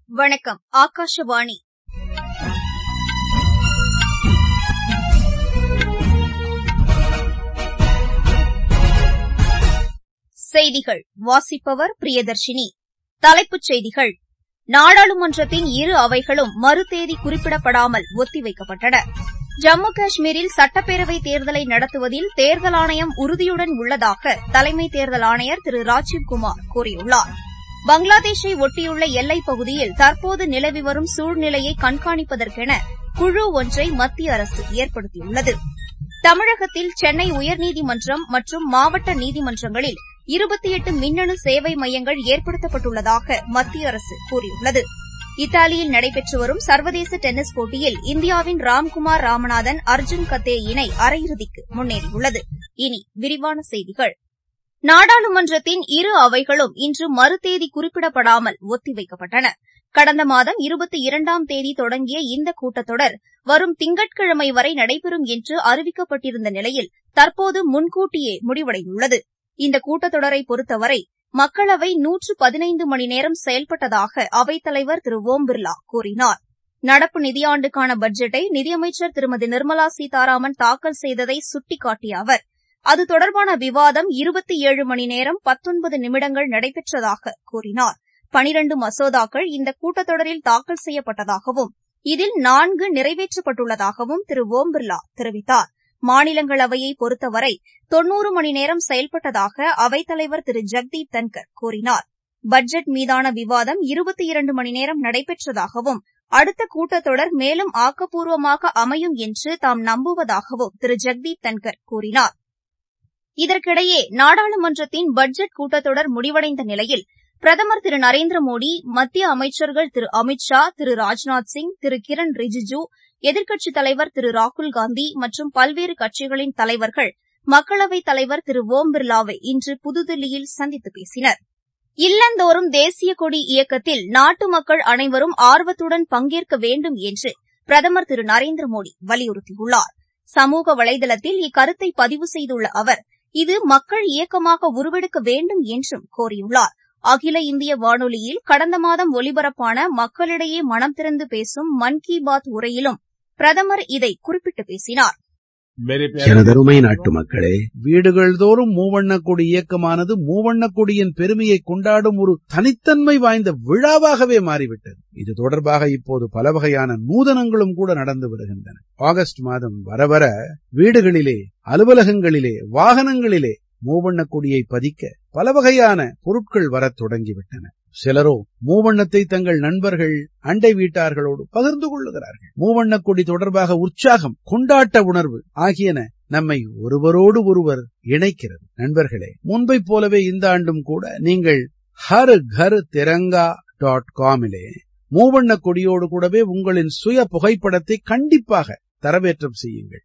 வணக்கம் ஆகாஷவாணி செய்திகள் வாசிப்பவர் பிரியதர்ஷினி தலைப்புச் செய்திகள் நாடாளுமன்றத்தின் இரு அவைகளும் மறுதேதி குறிப்பிடப்படாமல் ஒத்திவைக்கப்பட்டன ஜம்மு காஷ்மீரில் சட்டப்பேரவைத் தேர்தலை நடத்துவதில் தேர்தல் ஆணையம் உறுதியுடன் உள்ளதாக தலைமை தேர்தல் ஆணையர் திரு ராஜீவ்குமார் கூறியுள்ளார் பங்களாதேஷை ஒட்டியுள்ள எல்லைப் பகுதியில் தற்போது நிலவி வரும் சூழ்நிலையை கண்காணிப்பதற்கென குழு ஒன்றை மத்திய அரசு ஏற்படுத்தியுள்ளது தமிழகத்தில் சென்னை உயர்நீதிமன்றம் மற்றும் மாவட்ட நீதிமன்றங்களில் இருபத்தி எட்டு மின்னணு சேவை மையங்கள் ஏற்படுத்தப்பட்டுள்ளதாக மத்திய அரசு கூறியுள்ளது இத்தாலியில் நடைபெற்று வரும் சர்வதேச டென்னிஸ் போட்டியில் இந்தியாவின் ராம்குமார் ராமநாதன் அர்ஜுன் கத்தே இணை அரையிறுதிக்கு முன்னேறியுள்ளது இனி விரிவான செய்திகள் நாடாளுமன்றத்தின் இரு அவைகளும் இன்று மறுதேதி குறிப்பிடப்படாமல் ஒத்திவைக்கப்பட்டன கடந்த மாதம் இருபத்தி இரண்டாம் தேதி தொடங்கிய இந்த கூட்டத்தொடர் வரும் திங்கட்கிழமை வரை நடைபெறும் என்று அறிவிக்கப்பட்டிருந்த நிலையில் தற்போது முன்கூட்டியே முடிவடைந்துள்ளது இந்த கூட்டத்தொடரை பொறுத்தவரை மக்களவை நூற்று பதினைந்து மணி நேரம் செயல்பட்டதாக அவைத்தலைவர் திரு ஓம் பிர்லா கூறினார் நடப்பு நிதியாண்டுக்கான பட்ஜெட்டை நிதியமைச்சர் திருமதி நிர்மலா சீதாராமன் தாக்கல் செய்ததை சுட்டிக்காட்டிய அவர் அது தொடர்பான விவாதம் இருபத்தி ஏழு மணி நேரம் பத்தொன்பது நிமிடங்கள் நடைபெற்றதாக கூறினார் பனிரண்டு மசோதாக்கள் இந்த கூட்டத்தொடரில் தாக்கல் செய்யப்பட்டதாகவும் இதில் நான்கு நிறைவேற்றப்பட்டுள்ளதாகவும் திரு ஓம் பிர்லா தெரிவித்தார் மாநிலங்களவையை பொறுத்தவரை தொன்னூறு மணி நேரம் செயல்பட்டதாக அவைத்தலைவர் திரு ஜெக்தீப் தன்கர் கூறினார் பட்ஜெட் மீதான விவாதம் இருபத்தி இரண்டு மணி நேரம் நடைபெற்றதாகவும் அடுத்த கூட்டத்தொடர் மேலும் ஆக்கப்பூர்வமாக அமையும் என்று தாம் நம்புவதாகவும் திரு ஜெக்தீப் தன்கர் கூறினார் இதற்கிடையே நாடாளுமன்றத்தின் பட்ஜெட் கூட்டத்தொடர் முடிவடைந்த நிலையில் பிரதமர் திரு நரேந்திர மோடி மத்திய அமைச்சர்கள் திரு அமித் ஷா திரு ராஜ்நாத் சிங் திரு கிரண் ரிஜிஜு எதிர்க்கட்சித் தலைவர் திரு ராகுல்காந்தி மற்றும் பல்வேறு கட்சிகளின் தலைவர்கள் மக்களவைத் தலைவர் திரு ஓம் பிர்லாவை இன்று புதுதில்லியில் சந்தித்து பேசினர் இல்லந்தோறும் தேசிய கொடி இயக்கத்தில் நாட்டு மக்கள் அனைவரும் ஆர்வத்துடன் பங்கேற்க வேண்டும் என்று பிரதமர் திரு நரேந்திர மோடி வலியுறுத்தியுள்ளார் சமூக வலைதளத்தில் இக்கருத்தை பதிவு செய்துள்ள அவர் இது மக்கள் இயக்கமாக உருவெடுக்க வேண்டும் என்றும் கோரியுள்ளார் அகில இந்திய வானொலியில் கடந்த மாதம் ஒலிபரப்பான மக்களிடையே மனம் திறந்து பேசும் மன் கி பாத் உரையிலும் பிரதமர் இதை குறிப்பிட்டு பேசினார் எனதருமை நாட்டு மக்களே வீடுகள் தோறும் மூவண்ணக் கொடி இயக்கமானது மூவண்ணக் கொடியின் பெருமையை கொண்டாடும் ஒரு தனித்தன்மை வாய்ந்த விழாவாகவே மாறிவிட்டது இது தொடர்பாக இப்போது பல வகையான நூதனங்களும் கூட நடந்து வருகின்றன ஆகஸ்ட் மாதம் வர வர வீடுகளிலே அலுவலகங்களிலே வாகனங்களிலே மூவண்ணக் கொடியை பதிக்க பல வகையான பொருட்கள் வரத் தொடங்கிவிட்டன சிலரோ மூவண்ணத்தை தங்கள் நண்பர்கள் அண்டை வீட்டார்களோடு பகிர்ந்து கொள்ளுகிறார்கள் மூவண்ணக் கொடி தொடர்பாக உற்சாகம் கொண்டாட்ட உணர்வு ஆகியன நம்மை ஒருவரோடு ஒருவர் இணைக்கிறது நண்பர்களே முன்பைப் போலவே இந்த ஆண்டும் கூட நீங்கள் ஹர் கர் திரங்கா டாட் காமிலே மூவண்ணக் கொடியோடு கூடவே உங்களின் சுய புகைப்படத்தை கண்டிப்பாக தரவேற்றம் செய்யுங்கள்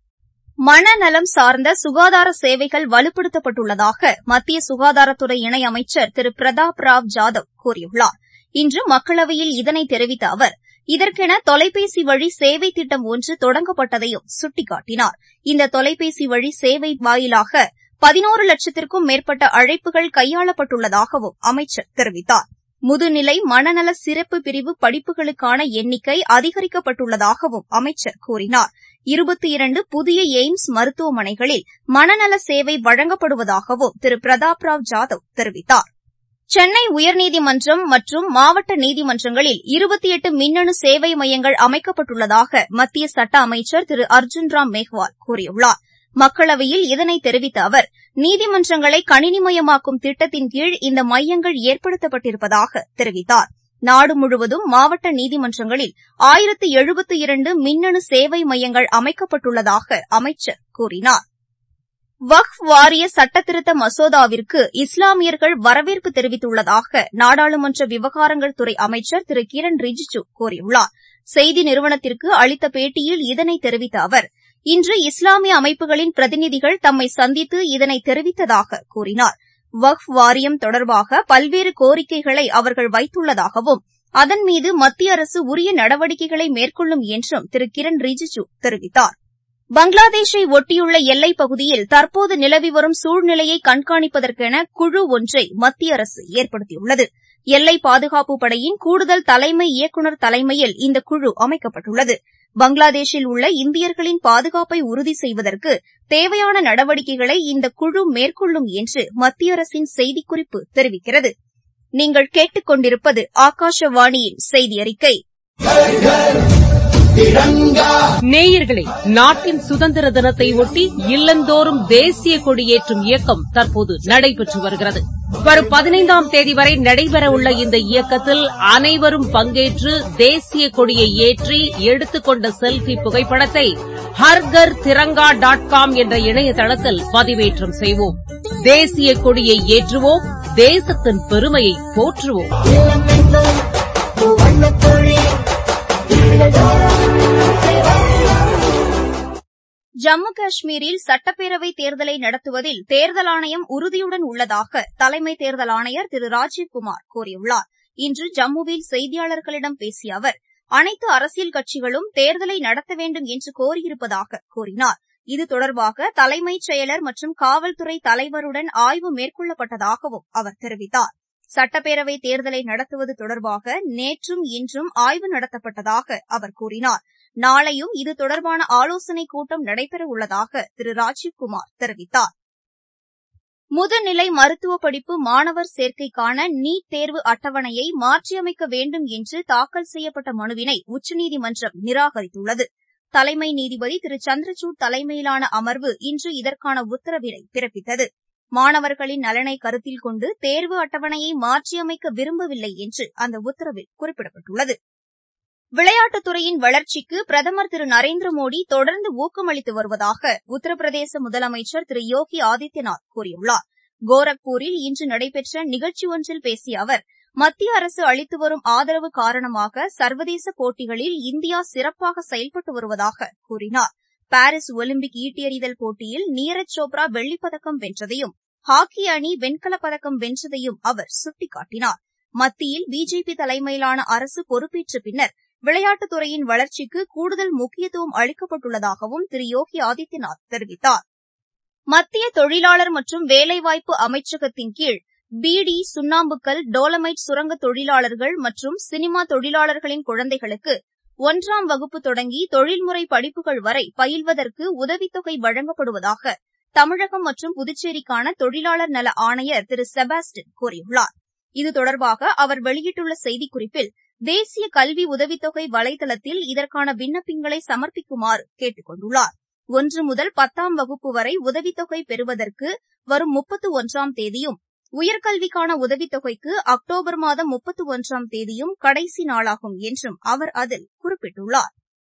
மனநலம் சார்ந்த சுகாதார சேவைகள் வலுப்படுத்தப்பட்டுள்ளதாக மத்திய சுகாதாரத்துறை இணையமைச்சர் திரு பிரதாப் ராவ் ஜாதவ் கூறியுள்ளார் இன்று மக்களவையில் இதனை தெரிவித்த அவர் இதற்கென தொலைபேசி வழி சேவை திட்டம் ஒன்று தொடங்கப்பட்டதையும் சுட்டிக்காட்டினார் இந்த தொலைபேசி வழி சேவை வாயிலாக பதினோரு லட்சத்திற்கும் மேற்பட்ட அழைப்புகள் கையாளப்பட்டுள்ளதாகவும் அமைச்சர் தெரிவித்தார் முதுநிலை மனநல சிறப்பு பிரிவு படிப்புகளுக்கான எண்ணிக்கை அதிகரிக்கப்பட்டுள்ளதாகவும் அமைச்சர் கூறினார் இருபத்தி இரண்டு புதிய எய்ம்ஸ் மருத்துவமனைகளில் மனநல சேவை வழங்கப்படுவதாகவும் திரு பிரதாப் ராவ் ஜாதவ் தெரிவித்தார் சென்னை உயர்நீதிமன்றம் மற்றும் மாவட்ட நீதிமன்றங்களில் இருபத்தி எட்டு மின்னணு சேவை மையங்கள் அமைக்கப்பட்டுள்ளதாக மத்திய சட்ட அமைச்சர் திரு அர்ஜுன் ராம் மேஹ்வால் கூறியுள்ளார் மக்களவையில் இதனை தெரிவித்த அவர் நீதிமன்றங்களை கணினிமயமாக்கும் திட்டத்தின் கீழ் இந்த மையங்கள் ஏற்படுத்தப்பட்டிருப்பதாக தெரிவித்தார் நாடு முழுவதும் மாவட்ட நீதிமன்றங்களில் ஆயிரத்து எழுபத்து இரண்டு மின்னணு சேவை மையங்கள் அமைக்கப்பட்டுள்ளதாக அமைச்சர் கூறினார் வக்ஃப் வாரிய சட்டத்திருத்த மசோதாவிற்கு இஸ்லாமியர்கள் வரவேற்பு தெரிவித்துள்ளதாக நாடாளுமன்ற விவகாரங்கள் துறை அமைச்சர் திரு கிரண் ரிஜிஜு கூறியுள்ளார் செய்தி நிறுவனத்திற்கு அளித்த பேட்டியில் இதனை தெரிவித்த அவர் இன்று இஸ்லாமிய அமைப்புகளின் பிரதிநிதிகள் தம்மை சந்தித்து இதனை தெரிவித்ததாக கூறினார் வக்ஃப் வாரியம் தொடர்பாக பல்வேறு கோரிக்கைகளை அவர்கள் வைத்துள்ளதாகவும் அதன் மீது மத்திய அரசு உரிய நடவடிக்கைகளை மேற்கொள்ளும் என்றும் திரு கிரண் ரிஜிஜு தெரிவித்தார் பங்களாதேஷை ஒட்டியுள்ள எல்லைப் பகுதியில் தற்போது நிலவி வரும் சூழ்நிலையை கண்காணிப்பதற்கென குழு ஒன்றை மத்திய அரசு ஏற்படுத்தியுள்ளது எல்லை பாதுகாப்பு படையின் கூடுதல் தலைமை இயக்குநர் தலைமையில் இந்த குழு அமைக்கப்பட்டுள்ளது பங்களாதேஷில் உள்ள இந்தியர்களின் பாதுகாப்பை உறுதி செய்வதற்கு தேவையான நடவடிக்கைகளை இந்த குழு மேற்கொள்ளும் என்று மத்திய அரசின் செய்திக்குறிப்பு தெரிவிக்கிறது நீங்கள் கேட்டுக் கொண்டிருப்பது ஆகாஷவாணியின் செய்தி அறிக்கை நேயர்களே நாட்டின் சுதந்திர தினத்தை ஒட்டி இல்லந்தோறும் தேசிய கொடியேற்றும் இயக்கம் தற்போது நடைபெற்று வருகிறது வரும் பதினைந்தாம் தேதி வரை நடைபெறவுள்ள இந்த இயக்கத்தில் அனைவரும் பங்கேற்று தேசிய கொடியை ஏற்றி எடுத்துக்கொண்ட செல்ஃபி புகைப்படத்தை ஹர்கர் திரங்கா டாட் காம் என்ற இணையதளத்தில் பதிவேற்றம் செய்வோம் தேசிய கொடியை ஏற்றுவோம் தேசத்தின் பெருமையை போற்றுவோம் ஜம்மு காஷ்மீரில் சட்டப்பேரவை தேர்தலை நடத்துவதில் தேர்தல் ஆணையம் உறுதியுடன் உள்ளதாக தலைமை தேர்தல் ஆணையர் திரு ராஜீவ்குமார் கூறியுள்ளார் இன்று ஜம்முவில் செய்தியாளர்களிடம் பேசிய அவர் அனைத்து அரசியல் கட்சிகளும் தேர்தலை நடத்த வேண்டும் என்று கோரியிருப்பதாக கூறினார் இது தொடர்பாக தலைமைச் செயலர் மற்றும் காவல்துறை தலைவருடன் ஆய்வு மேற்கொள்ளப்பட்டதாகவும் அவர் தெரிவித்தார் சட்டப்பேரவை தேர்தலை நடத்துவது தொடர்பாக நேற்றும் இன்றும் ஆய்வு நடத்தப்பட்டதாக அவர் கூறினார் நாளையும் இது தொடர்பான ஆலோசனைக் கூட்டம் நடைபெறவுள்ளதாக திரு ராஜீவ்குமார் தெரிவித்தார் முதுநிலை மருத்துவ படிப்பு மாணவர் சேர்க்கைக்கான நீட் தேர்வு அட்டவணையை மாற்றியமைக்க வேண்டும் என்று தாக்கல் செய்யப்பட்ட மனுவினை உச்சநீதிமன்றம் நிராகரித்துள்ளது தலைமை நீதிபதி திரு சந்திரசூட் தலைமையிலான அமர்வு இன்று இதற்கான உத்தரவினை பிறப்பித்தது மாணவர்களின் நலனை கருத்தில் கொண்டு தேர்வு அட்டவணையை மாற்றியமைக்க விரும்பவில்லை என்று அந்த உத்தரவில் குறிப்பிடப்பட்டுள்ளது விளையாட்டுத் துறையின் வளர்ச்சிக்கு பிரதமர் திரு நரேந்திர மோடி தொடர்ந்து ஊக்கமளித்து வருவதாக உத்தரப்பிரதேச முதலமைச்சர் திரு யோகி ஆதித்யநாத் கூறியுள்ளார் கோரக்பூரில் இன்று நடைபெற்ற நிகழ்ச்சி ஒன்றில் பேசிய அவர் மத்திய அரசு அளித்து வரும் ஆதரவு காரணமாக சர்வதேச போட்டிகளில் இந்தியா சிறப்பாக செயல்பட்டு வருவதாக கூறினார் பாரிஸ் ஒலிம்பிக் ஈட்டியெறிதல் போட்டியில் நீரஜ் சோப்ரா வெள்ளிப்பதக்கம் வென்றதையும் ஹாக்கி அணி வெண்கலப் பதக்கம் வென்றதையும் அவர் சுட்டிக்காட்டினார் மத்தியில் பிஜேபி தலைமையிலான அரசு பொறுப்பேற்ற பின்னர் விளையாட்டுத் துறையின் வளர்ச்சிக்கு கூடுதல் முக்கியத்துவம் அளிக்கப்பட்டுள்ளதாகவும் திரு யோகி ஆதித்யநாத் தெரிவித்தார் மத்திய தொழிலாளர் மற்றும் வேலைவாய்ப்பு அமைச்சகத்தின் கீழ் பீடி சுண்ணாம்புக்கல் டோலமைட் சுரங்க தொழிலாளர்கள் மற்றும் சினிமா தொழிலாளர்களின் குழந்தைகளுக்கு ஒன்றாம் வகுப்பு தொடங்கி தொழில்முறை படிப்புகள் வரை பயில்வதற்கு உதவித்தொகை வழங்கப்படுவதாக தமிழகம் மற்றும் புதுச்சேரிக்கான தொழிலாளர் நல ஆணையர் திரு செபாஸ்டின் கூறியுள்ளார் இது தொடர்பாக அவர் வெளியிட்டுள்ள செய்திக்குறிப்பில் தேசிய கல்வி உதவித்தொகை வலைதளத்தில் இதற்கான விண்ணப்பங்களை சமர்ப்பிக்குமாறு கேட்டுக் கொண்டுள்ளார் ஒன்று முதல் பத்தாம் வகுப்பு வரை உதவித்தொகை பெறுவதற்கு வரும் முப்பத்து ஒன்றாம் தேதியும் உயர்கல்விக்கான உதவித்தொகைக்கு அக்டோபர் மாதம் முப்பத்து ஒன்றாம் தேதியும் கடைசி நாளாகும் என்றும் அவர் அதில் குறிப்பிட்டுள்ளார்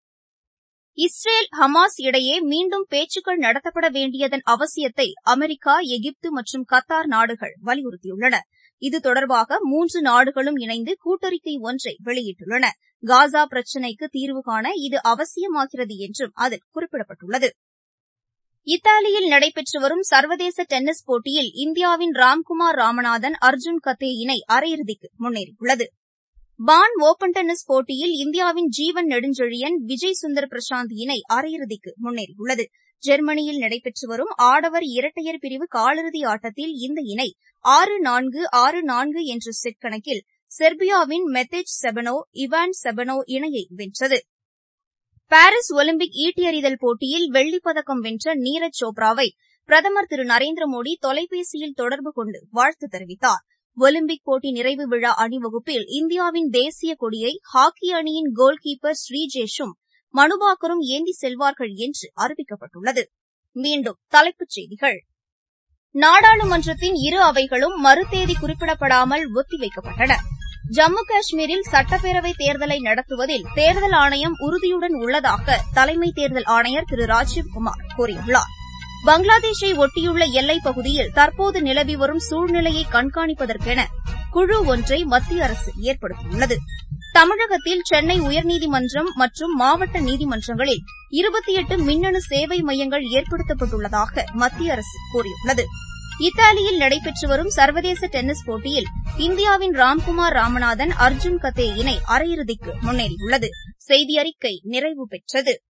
இஸ்ரேல் ஹமாஸ் இடையே மீண்டும் பேச்சுக்கள் நடத்தப்பட வேண்டியதன் அவசியத்தை அமெரிக்கா எகிப்து மற்றும் கத்தார் நாடுகள் வலியுறுத்தியுள்ளன இது தொடர்பாக மூன்று நாடுகளும் இணைந்து கூட்டறிக்கை ஒன்றை வெளியிட்டுள்ளன காசா பிரச்சினைக்கு தீர்வு காண இது அவசியமாகிறது என்றும் அதில் குறிப்பிடப்பட்டுள்ளது இத்தாலியில் நடைபெற்று வரும் சர்வதேச டென்னிஸ் போட்டியில் இந்தியாவின் ராம்குமார் ராமநாதன் அர்ஜுன் கத்தே இணை அரையிறுதிக்கு முன்னேறியுள்ளது பான் ஓபன் டென்னிஸ் போட்டியில் இந்தியாவின் ஜீவன் நெடுஞ்செழியன் விஜய் சுந்தர் பிரசாந்த் இணை அரையிறுதிக்கு முன்னேறியுள்ளது ஜெர்மனியில் நடைபெற்று வரும் ஆடவர் இரட்டையர் பிரிவு காலிறுதி ஆட்டத்தில் இந்த இணை ஆறு நான்கு ஆறு நான்கு என்ற செட் கணக்கில் செர்பியாவின் மெத்தேஜ் செபனோ இவான் செபனோ இணையை வென்றது பாரிஸ் ஒலிம்பிக் ஈட்டியெறிதல் போட்டியில் வெள்ளிப் பதக்கம் வென்ற நீரஜ் சோப்ராவை பிரதமர் திரு நரேந்திர மோடி தொலைபேசியில் தொடர்பு கொண்டு வாழ்த்து தெரிவித்தார் ஒலிம்பிக் போட்டி நிறைவு விழா அணிவகுப்பில் இந்தியாவின் தேசிய கொடியை ஹாக்கி அணியின் கோல் கீப்பர் ஸ்ரீஜேஷும் மனுபாக்கரும் ஏந்தி செல்வார்கள் என்று அறிவிக்கப்பட்டுள்ளது மீண்டும் தலைப்புச் செய்திகள் நாடாளுமன்றத்தின் இரு அவைகளும் மறுதேதி குறிப்பிடப்படாமல் ஒத்திவைக்கப்பட்டன ஜம்மு காஷ்மீரில் சட்டப்பேரவை தேர்தலை நடத்துவதில் தேர்தல் ஆணையம் உறுதியுடன் உள்ளதாக தலைமை தேர்தல் ஆணையர் திரு ராஜீவ்குமார் கூறியுள்ளார் பங்களாதேஷை ஒட்டியுள்ள எல்லைப் பகுதியில் தற்போது நிலவி வரும் சூழ்நிலையை கண்காணிப்பதற்கென குழு ஒன்றை மத்திய அரசு ஏற்படுத்தியுள்ளது தமிழகத்தில் சென்னை உயர்நீதிமன்றம் மற்றும் மாவட்ட நீதிமன்றங்களில் இருபத்தி எட்டு மின்னணு சேவை மையங்கள் ஏற்படுத்தப்பட்டுள்ளதாக மத்திய அரசு கூறியுள்ளது இத்தாலியில் நடைபெற்று வரும் சர்வதேச டென்னிஸ் போட்டியில் இந்தியாவின் ராம்குமார் ராமநாதன் அர்ஜுன் கத்தே இணை அரையிறுதிக்கு முன்னேறியுள்ளது செய்தி அறிக்கை நிறைவு பெற்றது